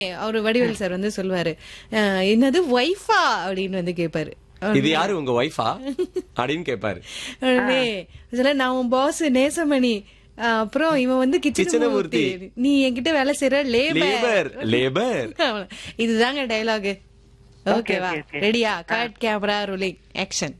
அவரு வடிவேல் சார் வந்து சொல்லுவாரு அஹ், என்னது ஒய்ஃபா அப்படின்னு வந்து கேட்பாரு இது யாரு உங்க ஒய்ஃபா அப்படின்னு கேட்பாரு உடனே சொல்ல நான் உன் பாஸ் நேசமணி அஹ், அப்புறம் இவன் வந்து கிச்சனமூர்த்தி. கிச்சனமூர்த்தி நீ என்கிட்ட வேலை செய்யற லேபர் லேபர் லேபர் இதுதாங்க டயலாக் ஓகேவா okay, okay. ரெடியா cut camera rolling action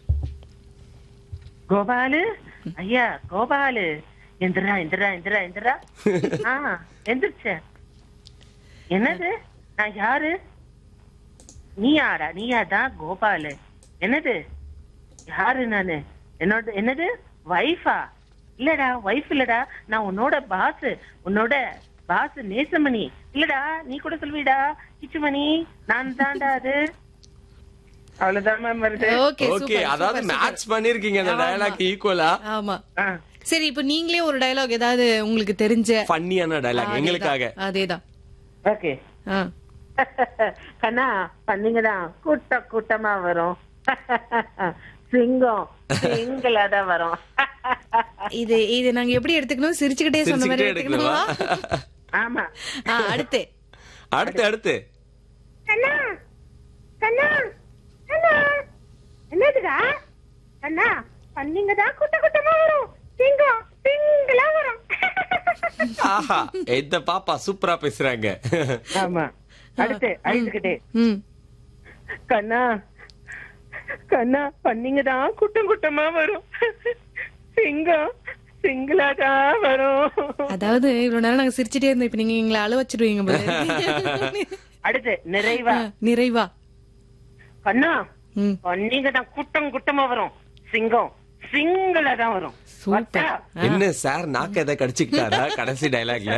Gopalu ஐயா கோபாலு எந்திரா எந்திரா எந்திரா எந்திரா ஆ எந்திரிச்ச என்னது நான் யாரு நீ யாரா நீயாதான் கோபாலு என்னது யாரு நானு என்னோட என்னது வைஃபா இல்லடா வைஃப் இல்லடா நான் உன்னோட பாஸ் உன்னோட பாஸ் நேசமணி இல்லடா நீ கூட சொல்விடா கிச்சுமணி நான் தான்டா அது அவ்வளவுதான் மேம் வருது ஓகே ஓகே அதாவது மேட்ச் பண்ணிருக்கீங்க அந்த ஆமா. டயலாக் ஈக்குவலா ஆமா ஆ சரி இப்ப நீங்களே ஒரு டயலாக் ஏதாவது உங்களுக்கு தெரிஞ்ச ஃபன்னியான டயலாக் எங்களுக்காக அதேதான் ஓகே ஆ. கண்ணா பண்ணீங்கதான் கூட்ட கூட்டமா வரும் சிங்கம் சிங்களா தான் வரும் இது இது நாங்க எப்படி எடுத்துக்கணும் சிரிச்சுக்கிட்டே சொன்ன மாதிரி சிரிச்சுக்கிட்டே எடுக்கணுமா எடுத்துக்கணுமா ஆமா ஆ, அடுத்து அடுத்து அடுத்து கண்ணா கண்ணா கண்ணா என்னதுடா கண்ணா பண்ணீங்கதான் கூட்ட கூட்டமா வரும் சிங்கம் சிங்களா வரும் ஆஹா இந்த பாப்பா சூப்பரா பேசுறாங்க ஆமா அடுத்து அழுதுகிட்டே ம் கண்ணா கண்ணா பண்ணீங்கதான் கூட்டம் கூட்டமா வரும் சிங்கம் சிங்களா தான் வரும் அதாவது இவ்வளவு நேரம் நாங்க சிரிச்சுட்டே இருந்தோம் இப்ப நீங்க எங்களை அழ வச்சிருவீங்க போல இருக்கு. அடுத்து நிறைவா ஆ, நிறைவா கண்ணா ம் பண்ணீங்கதான் கூட்டம் கூட்டமா வரும் சிங்கம் சிங்களா தான் வரும் சூப்பர் வட்டா? என்ன சார் நாக்க எதை கடிச்சுக்கிட்டாரா கடைசி டயலாக்ல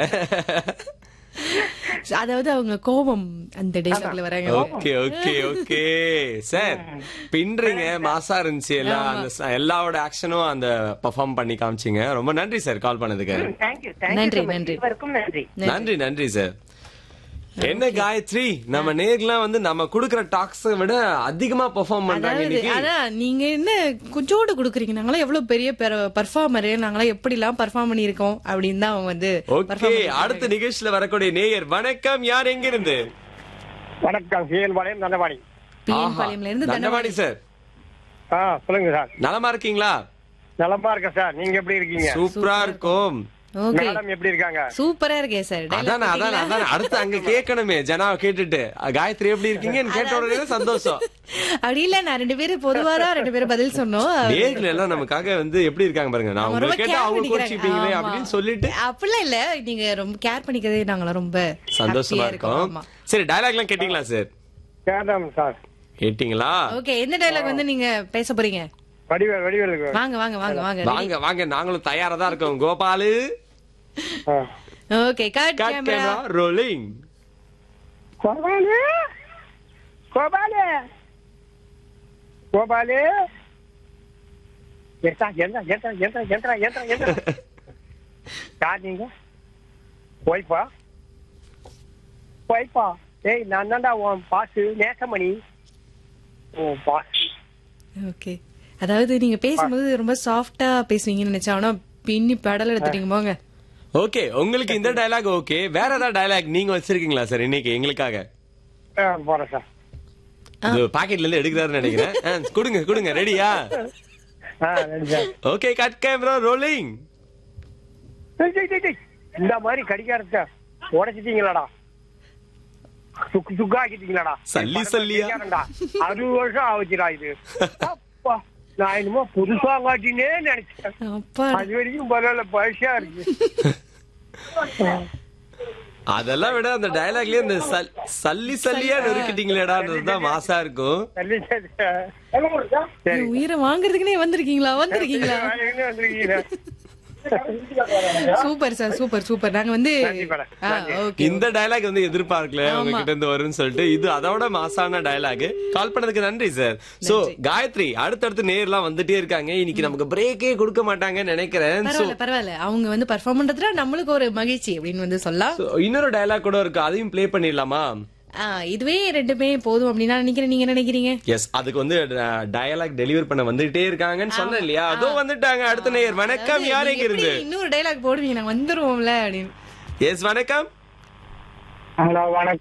அதாவது அவங்க கோபம் அந்த டைலாக்ல வராங்க ஓகே ஓகே ஓகே சார் பின்றீங்க மாசா இருந்துச்சு எல்லாம் அந்த ச- எல்லாவோட ஆக்ஷனும் அந்த பெர்ஃபார்ம் பண்ணி காமிச்சீங்க ரொம்ப நன்றி சார் கால் பண்ணதுக்கு Thank you, thank you நன்றி, so much. நன்றி. இருவருக்கும் நன்றி நன்றி நன்றி சார் என்ன காயத்ரி நம்ம நேர்லாம் வந்து நம்ம குடுக்கற டாக்ஸ விட அதிகமா பெர்ஃபார்ம் பண்றாங்க அதாவது இன்னைக்கு அதான் நீங்க என்ன கொஞ்சோடு குடுக்குறீங்க நாங்களாம் எவ்வளவு பெரிய பர்ஃபார்மரு நாங்களாம் எப்படி எல்லாம் பர்ஃபார்ம் பண்ணிருக்கோம் அப்படின்னு தான் அவங்க வந்து ஓகே perform பண்ணிருக்காங்க. அடுத்த நிகழ்ச்சியில வரக்கூடிய நேயர் வணக்கம் யார் எங்க இருந்து வணக்கம் சிஎல் பாளையம் தண்டபாணி பிஎன் பாளையம்ல இருந்து தண்டபாணி சார் ஆ சொல்லுங்க சார் நலமா இருக்கீங்களா நலமா இருக்கேன் சார் நீங்க எப்படி இருக்கீங்க சூப்பரா இருக்கும் ஓகே மேடம் எப்படி இருக்காங்க சூப்பரா இருக்கேன் சார் அதானே அதானே அதானே அடுத்து அங்க கேட்கணுமே ஜனாவை கேட்டுட்டு காயத்ரி எப்படி இருக்கீங்கன்னு கேட்ட உடனே சந்தோஷம் அப்படி இல்ல நான் ரெண்டு பேரும் பொதுவாரா ரெண்டு பேரும் பதில் சொன்னோம் நேர்ல எல்லாம் நமக்காக வந்து எப்படி இருக்காங்க பாருங்க நான் அவங்க உங்களை ரொம்ப கேட்டா care அவங்க பண்ணிக்கிறாங்க. கோச்சிப்பீங்களே ஆமா. அப்படின்னு சொல்லிட்டு அப்படிலாம் இல்ல நீங்க ரொம்ப கேர் பண்ணிக்கிறதே நாங்களாம் ரொம்ப சந்தோஷமா happy-ஆ இருக்கும் ஆமா. சரி டயலாக் எல்லாம் கேட்டீங்களா சார் கேட்டோம் சார் கேட்டீங்களா ஓகே என்ன டைலாக் வந்து நீங்க பேச போறீங்க வடிவேல் வடிவேலுக்கு வாங்க வாங்க வாங்க வாங்க வாங்க வாங்க நாங்களும் தயாரா தான் இருக்கோம் கோபாலு ஆ. Okay cut cut camera camera rolling Gopalu Gopalu Gopalu எத்தா எந்த எந்த எந்த எந்த எந்த எந்த யார் நீங்க ஒய்ஃபா ஒய்ஃபா ஏய் நான் தான்டா உன் boss Nesamani oh boss okay அதாவது நீங்க பேசும்போது ரொம்ப சாஃப்டா பேசுவீங்கன்னு நினைச்சேன் ஆனா பின்னி பெடல் எடுத்துட்டீங்க போங்க ஓகே உங்களுக்கு இந்த டயலாக் ஓகே வேற ஏதாவது டயலாக் நீங்க வச்சிருக்கீங்களா சார் இன்னைக்கு எங்களுக்காக ஆ, போறேன் சார் இது பாக்கெட்ல இருந்து எடுக்கிறாருன்னு நினைக்கிறேன் ஆ, கொடுங்க கொடுங்க ரெடியா ஆ ready sir okay cut camera rolling டேய், டேய், டேய், டேய். இந்த மாதிரி கடிகாரத்தை உடைச்சிட்டீங்களாடா சுக்கு சுக்கா ஆக்கிட்டீங்களாடா சல்லி சல்லியா? கடிகாரம்டா. அறுபது வருஷம் ஆகுச்சுடா இது அப்பா நான் என்னமோ புதுசா காட்டினே நினைச்சேன் அப்பா அது வரைக்கும் பரவாயில்ல பழசா இருக்கு அதெல்லாம் விட அந்த டயலாக்லயே இந்த சல்- சல்லி சல்லியா நெருக்கிட்டீங்களேடான்றதுதான் மாசா இருக்கும் சரி சரி சரி என் உயிரை வாங்குறதுக்குனே வந்திருக்கீங்களா வந்திருக்கீங்களா எங்க வந்திருக்கீங்க சூப்பர் சார் சூப்பர் சூப்பர் நாங்க வந்து நன்றி மேடம். ஆ, நன்றி. ஓகே இந்த டயலாக் வந்து எதிர்பார்க்கல உங்ககிட்ட இருந்து வரும்னு சொல்லிட்டு இது அதோட மாசான டயலாக் கால் பண்ணதுக்கு நன்றி சார் சோ காயத்ரி அடுத்தடுத்து நேர்லாம் வந்துட்டே இருக்காங்க இன்னைக்கு நமக்கு பிரேக்கே கொடுக்க மாட்டாங்கன்னு நினைக்கிறேன் சோ பரவாயில்ல பரவாயில்ல அவங்க வந்து பர்ஃபார்ம் பண்றதுல நம்மளுக்கு ஒரு மகிழ்ச்சி அப்படின்னு வந்து சொல்லலாம் so, இன்னொரு டயலாக் கூட இருக்கு அதையும் ப்ளே பண்ணிடலாமா ஆ, இதுவே ரெண்டுமே போதும் அப்படின்னு நான் நினைக்கிறேன் நீங்க என்ன நினைக்கிறீங்க எஸ் அதுக்கு வந்து டயலாக் டெலிவர் பண்ண வந்துட்டே இருக்காங்கன்னு சொன்னேன் இல்லையா அதோ வந்துட்டாங்க அடுத்த நேயர் வணக்கம் யார் நீங்க எங்க இருந்து எப்படி இன்னொரு டைலாக் போடுவீங்க நாங்க வந்துருவோம்ல அப்படின்னு எஸ் வணக்கம் ஹலோ வணக்கம்